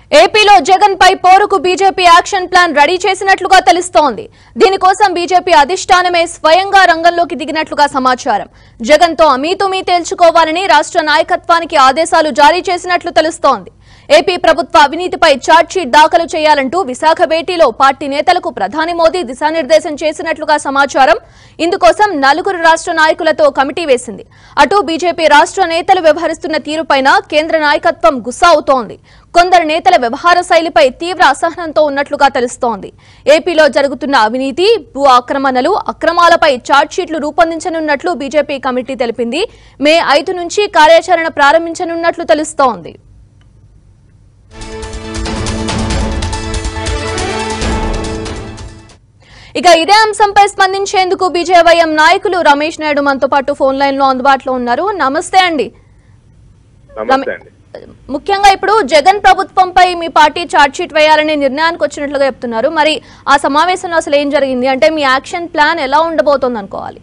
ఏపీలో జగన్ పై పోరుకు BJP action plan ready చేసినట్లుగా తెలుస్తోంది దీనికోసం బీజేపీ అధిష్టానమే స్వయంగా రంగంలోకి దిగినట్లుగా సమాచారం జగన్ తో అమీతుమీ తేల్చుకోవాలని రాష్ట్ర నాయకత్వానికి ఆదేశాలు జారీ చేసినట్లు తెలుస్తోంది ఏపీ ప్రభుత్వ అవినీతిపై ఛార్జ్షీట్ దాఖలు చేయాలంటూ విశాఖ భేటీలో పార్టీ నేతలకు ప్రధాని మోదీ దిశానిర్దేశం చేసినట్లుగా సమాచారం ఇందుకోసం నలుగురు రాష్ట్ర నాయకులతో కమిటీ వేసింది అటు బీజేపీ రాష్ట్ర నేతలు వ్యవహరిస్తున్న తీరుపైన కేంద్ర నాయకత్వం గుస్సా అవుతోంది కొందరు నేతల వ్యవహార శైలిపై తీవ్ర అసహనంతో ఉన్నట్లుగా తెలుస్తోంది ఏపీలో జరుగుతున్న అవినీతి భూ ఆక్రమణలు అక్రమాలపై ఛార్జ్షీట్లు రూపొందించనున్నట్లు బీజేపీ కమిటీ తెలిపింది మే ఐదు నుంచి కార్యాచరణ ప్రారంభించనున్నట్లు తెలుస్తోంది ఇక ఇదే అంశంపై స్పందించేందుకు బీజేవైఎం నాయకులు రమేష్ నాయుడు మనతో పాటు ఫోన్ లైన్ లో అందుబాటులో ఉన్నారు నమస్తే అండి నమస్తే అండి ముఖ్యంగా ఇప్పుడు జగన్ ప్రభుత్వంపై మీ పార్టీ ఛార్జ్షీట్ వేయాలనే నిర్ణయానికి వచ్చినట్లుగా చెప్తున్నారు మరి ఆ సమావేశంలో అసలు ఏం జరిగింది అంటే మీ యాక్షన్ ప్లాన్ ఎలా ఉండబోతోంది అనుకోవాలి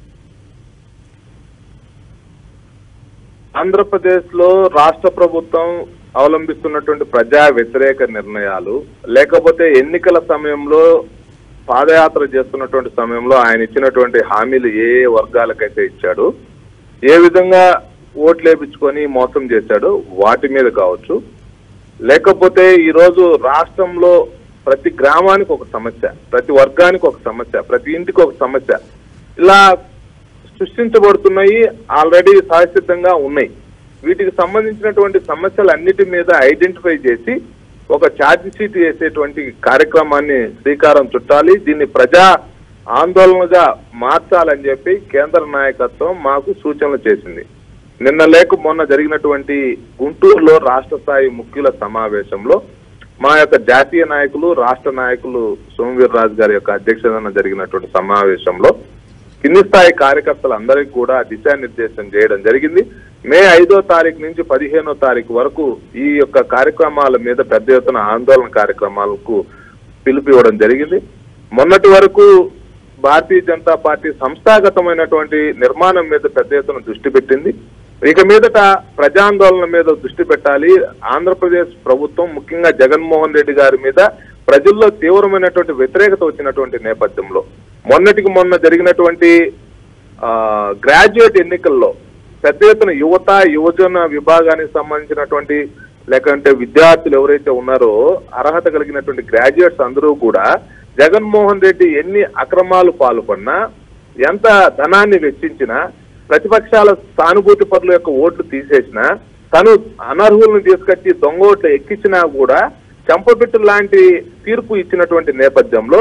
ఆంధ్రప్రదేశ్ లో రాష్ట్ర ప్రభుత్వం అవలంబిస్తున్నటువంటి ప్రజా వ్యతిరేక నిర్ణయాలు లేకపోతే ఎన్నికల సమయంలో పాదయాత్ర చేస్తున్నటువంటి సమయంలో ఆయన ఇచ్చినటువంటి హామీలు ఏ ఏ వర్గాలకైతే ఇచ్చాడు ఏ విధంగా ఓట్లు వేపించుకొని మోసం చేశాడు వాటి మీద కావచ్చు లేకపోతే ఈ రోజు రాష్ట్రంలో ప్రతి గ్రామానికి ఒక సమస్య ప్రతి వర్గానికి ఒక సమస్య ప్రతి ఇంటికి ఒక సమస్య ఇలా సృష్టించబడుతున్నాయి ఆల్రెడీ సహసిద్ధంగా ఉన్నాయి వీటికి సంబంధించినటువంటి సమస్యలన్నిటి మీద ఐడెంటిఫై చేసి ఒక ఛార్జ్ షీట్ వేసేటువంటి కార్యక్రమాన్ని శ్రీకారం చుట్టాలి దీన్ని ప్రజా ఆందోళనగా మార్చాలని చెప్పి కేంద్ర నాయకత్వం మాకు సూచనలు చేసింది నిన్న లేక మొన్న జరిగినటువంటి గుంటూరులో రాష్ట్ర స్థాయి ముఖ్యుల సమావేశంలో మా యొక్క జాతీయ నాయకులు రాష్ట్ర నాయకులు సోమవీర్ రాజు గారి యొక్క అధ్యక్షతన జరిగినటువంటి సమావేశంలో కింది స్థాయి కార్యకర్తలందరికీ కూడా దిశానిర్దేశం చేయడం జరిగింది మే ఐదో తారీఖు నుంచి పదిహేనో తారీఖు వరకు ఈ యొక్క కార్యక్రమాల మీద పెద్ద ఎత్తున ఆందోళన కార్యక్రమాలకు పిలుపు ఇవ్వడం జరిగింది మొన్నటి వరకు భారతీయ జనతా పార్టీ సంస్థాగతమైనటువంటి నిర్మాణం మీద పెద్ద ఎత్తున దృష్టి పెట్టింది ఇక మీదట ప్రజాందోళన మీద దృష్టి పెట్టాలి ఆంధ్రప్రదేశ్ ప్రభుత్వం ముఖ్యంగా జగన్మోహన్ రెడ్డి గారి మీద ప్రజల్లో తీవ్రమైనటువంటి వ్యతిరేకత వచ్చినటువంటి నేపథ్యంలో మొన్నటికి మొన్న జరిగినటువంటి ఆ, గ్రాడ్యుయేట్ ఎన్నికల్లో పెద్ద ఎత్తున యువత యువజన విభాగానికి సంబంధించినటువంటి లేకంటే విద్యార్థులు ఎవరైతే ఉన్నారో అర్హత కలిగినటువంటి గ్రాడ్యుయేట్స్ అందరూ కూడా జగన్మోహన్ రెడ్డి ఎన్ని అక్రమాలు పాల్పడినా ఎంత ధనాన్ని వెచ్చించినా ప్రతిపక్షాల సానుభూతి పరుల యొక్క ఓట్లు తీసేసినా తను అనర్హులను తీసుకొచ్చి దొంగ ఓట్లు ఎక్కించినా కూడా చెంపపెట్టు లాంటి తీర్పు ఇచ్చినటువంటి నేపథ్యంలో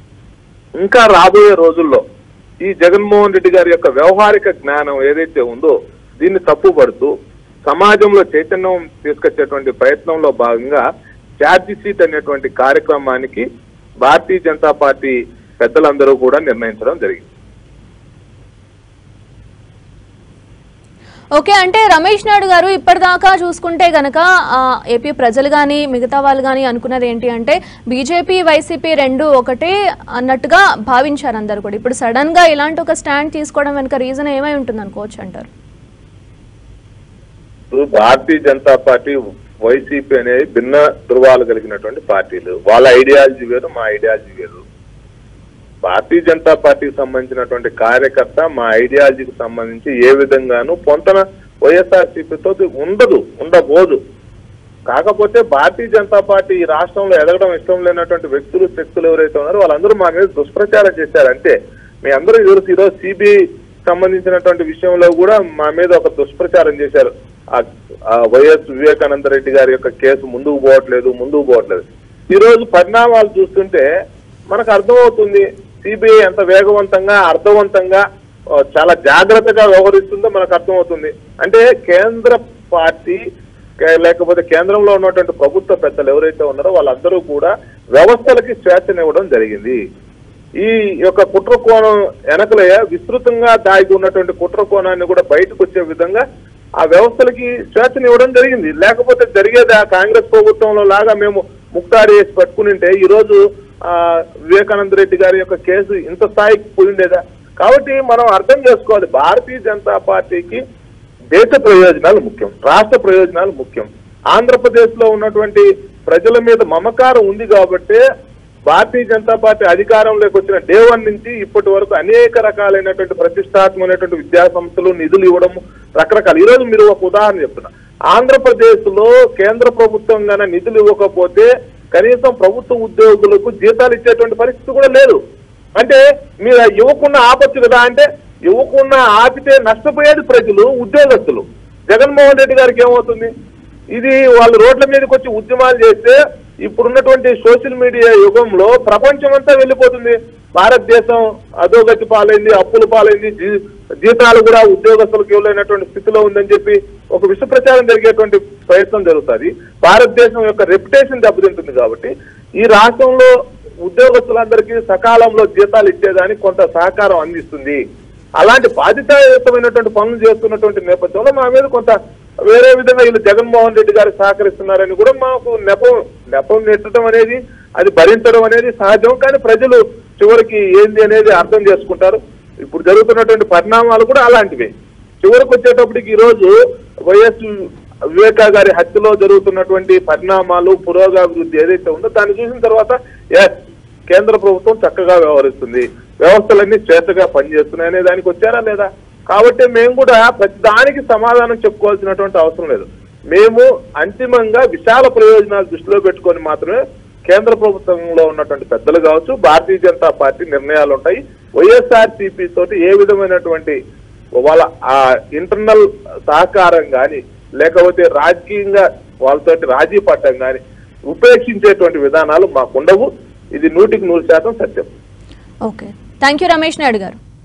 ఇంకా రాబోయే రోజుల్లో ఈ జగన్మోహన్ రెడ్డి గారి యొక్క వ్యవహారిక జ్ఞానం ఏదైతే ఉందో దీన్ని తప్పుపడుతూ సమాజంలో చైతన్యం తీసుకొచ్చేటువంటి ప్రయత్నంలో భాగంగా ఛార్జీ షీట్ అనేటువంటి కార్యక్రమానికి భారతీయ జనతా పార్టీ పెద్దలందరూ కూడా నిర్ణయించడం జరిగింది ఓకే అంటే రమేష్ నాయుడు గారు ఇప్పటిదాకా చూసుకుంటే గనక ఆ, ఏపీ ప్రజలు కానీ మిగతా వాళ్ళు కానీ అనుకున్నది ఏంటి అంటే బీజేపీ వైసీపీ రెండు ఒకటే అన్నట్టుగా భావించారు అందరు కూడా ఇప్పుడు సడన్ గా ఇలాంటి ఒక స్టాండ్ తీసుకోవడం వెనుక రీజన్ ఏమై ఉంటుంది అనుకోవచ్చు అంటారు ఇప్పుడు భారతీయ జనతా పార్టీ వైసీపీ అనేది భిన్న ధృవాలు కలిగినటువంటి పార్టీలు వాళ్ళ ఐడియాలజీ వేరు మా ఐడియాలజీ వేరు భారతీయ జనతా పార్టీకి సంబంధించినటువంటి కార్యకర్త మా ఐడియాలజీకి సంబంధించి ఏ విధంగానూ పొంతన వైఎస్ఆర్సీపీతో ఉండదు ఉండబోదు కాకపోతే భారతీయ జనతా పార్టీ ఈ రాష్ట్రంలో ఎదగడం ఇష్టం లేనటువంటి వ్యక్తులు శక్తులు ఎవరైతే ఉన్నారో వాళ్ళందరూ మా మీద దుష్ప్రచారం చేశారు అంతే మీ అందరూ తెలుసు ఈరోజు సిబిఐ సంబంధించినటువంటి విషయంలో కూడా మా మీద ఒక దుష్ప్రచారం చేశారు ఆ- ఆ వైఎస్ వివేకానంద రెడ్డి గారి యొక్క కేసు ముందుకు పోవట్లేదు ముందుకు పోవట్లేదు ఈ రోజు పరిణామాలు చూస్తుంటే మనకు అర్థమవుతుంది సిబిఐ ఎంత వేగవంతంగా అర్థవంతంగా ఆ, చాలా జాగ్రత్తగా వ్యవహరిస్తుందో మనకు అర్థమవుతుంది అంటే కేంద్ర పార్టీ కే- లేకపోతే కేంద్రంలో ఉన్నటువంటి ప్రభుత్వ పెద్దలు ఎవరైతే ఉన్నారో వాళ్ళందరూ కూడా వ్యవస్థలకి స్వేచ్ఛనివ్వడం జరిగింది ఈ యొక్క కుట్ర కోణం వెనకలే విస్తృతంగా దాగి ఉన్నటువంటి కుట్ర కోణాన్ని కూడా బయటకు వచ్చే విధంగా ఆ వ్యవస్థలకి స్వేచ్ఛనివ్వడం జరిగింది లేకపోతే జరిగేది ఆ కాంగ్రెస్ ప్రభుత్వంలో లాగా మేము ముక్తారు చేసి పట్టుకునింటే ఈ రోజు ఆ వివేకానంద రెడ్డి గారి యొక్క కేసు ఇంత స్థాయికి పోయిండేదా కాబట్టి మనం అర్థం చేసుకోవాలి భారతీయ జనతా పార్టీకి దేశ ప్రయోజనాలు ముఖ్యం రాష్ట్ర ప్రయోజనాలు ముఖ్యం ఆంధ్రప్రదేశ్ లో ఉన్నటువంటి ప్రజల మీద మమకారం ఉంది కాబట్టే భారతీయ జనతా పార్టీ అధికారంలోకి వచ్చిన డే వన్ నుంచి ఇప్పటి వరకు అనేక రకాలైనటువంటి ప్రతిష్టాత్మకమైనటువంటి విద్యా సంస్థలు నిధులు ఇవ్వడం రకరకాల ఈ రోజు మీరు ఒక ఉదాహరణ చెప్తున్నా ఆంధ్రప్రదేశ్ లో కేంద్ర ప్రభుత్వం గాన నిధులు ఇవ్వకపోతే కనీసం ప్రభుత్వ ఉద్యోగులకు జీతాలు ఇచ్చేటువంటి పరిస్థితి కూడా లేదు అంటే మీరు ఇవ్వకుండా ఆపచ్చు కదా అంటే ఇవ్వకుండా ఆపితే నష్టపోయేది ప్రజలు ఉద్యోగస్తులు జగన్మోహన్ రెడ్డి గారికి ఏమవుతుంది ఇది వాళ్ళు రోడ్ల మీదకి వచ్చి ఉద్యమాలు చేస్తే ఇప్పుడున్నటువంటి సోషల్ మీడియా యుగంలో ప్రపంచం అంతా వెళ్ళిపోతుంది భారతదేశం అధోగతి పాలైంది అప్పుల పాలైంది జీ- జీతాలు కూడా ఉద్యోగస్తులకు ఇవ్వలేనటువంటి స్థితిలో ఉందని చెప్పి ఒక విష ప్రచారం జరిగేటువంటి ప్రయత్నం జరుగుతుంది భారతదేశం యొక్క రెప్యుటేషన్ దెబ్బతింటుంది కాబట్టి ఈ రాష్ట్రంలో ఉద్యోగస్తులందరికీ సకాలంలో జీతాలు ఇచ్చేదానికి కొంత సహకారం అందిస్తుంది అలాంటి బాధ్యతాయుతమైనటువంటి పనులు చేస్తున్నటువంటి నేపథ్యంలో మా మీద కొంత వేరే విధంగా వీళ్ళు జగన్మోహన్ రెడ్డి గారు సహకరిస్తున్నారని కూడా మాకు నెపం నెపం నెట్టడం అనేది అది భరించడం అనేది సహజం కానీ ప్రజలు చివరికి ఏంది అనేది అర్థం చేసుకుంటారు ఇప్పుడు జరుగుతున్నటువంటి పరిణామాలు కూడా అలాంటివే చివరికి వచ్చేటప్పటికి ఈ రోజు వైఎస్ వివేకా గారి హత్యలో జరుగుతున్నటువంటి పరిణామాలు పురోగాభివృద్ధి ఏదైతే ఉందో దాన్ని చూసిన తర్వాత ఎస్ కేంద్ర ప్రభుత్వం చక్కగా వ్యవహరిస్తుంది వ్యవస్థలన్నీ స్వేచ్ఛగా పనిచేస్తున్నాయి అనే దానికి వచ్చారా లేదా కాబట్టి మేము కూడా ప్రతి దానికి సమాధానం చెప్పుకోవాల్సినటువంటి అవసరం లేదు మేము అంతిమంగా విశాల ప్రయోజనాలు దృష్టిలో పెట్టుకొని మాత్రమే కేంద్ర ప్రభుత్వంలో ఉన్నటువంటి పెద్దలు కావచ్చు భారతీయ జనతా పార్టీ నిర్ణయాలు ఉంటాయి వైఎస్ఆర్ తోటి ఏ విధమైనటువంటి వాళ్ళ ఆ ఇంటర్నల్ సహకారం కానీ లేకపోతే రాజకీయంగా వాళ్ళతోటి రాజీ పట్టం కానీ ఉపేక్షించేటువంటి విధానాలు మాకుండవు ఇది నూటికి నూరు శాతం సత్యం okay thank you Ramesh Naidu గారు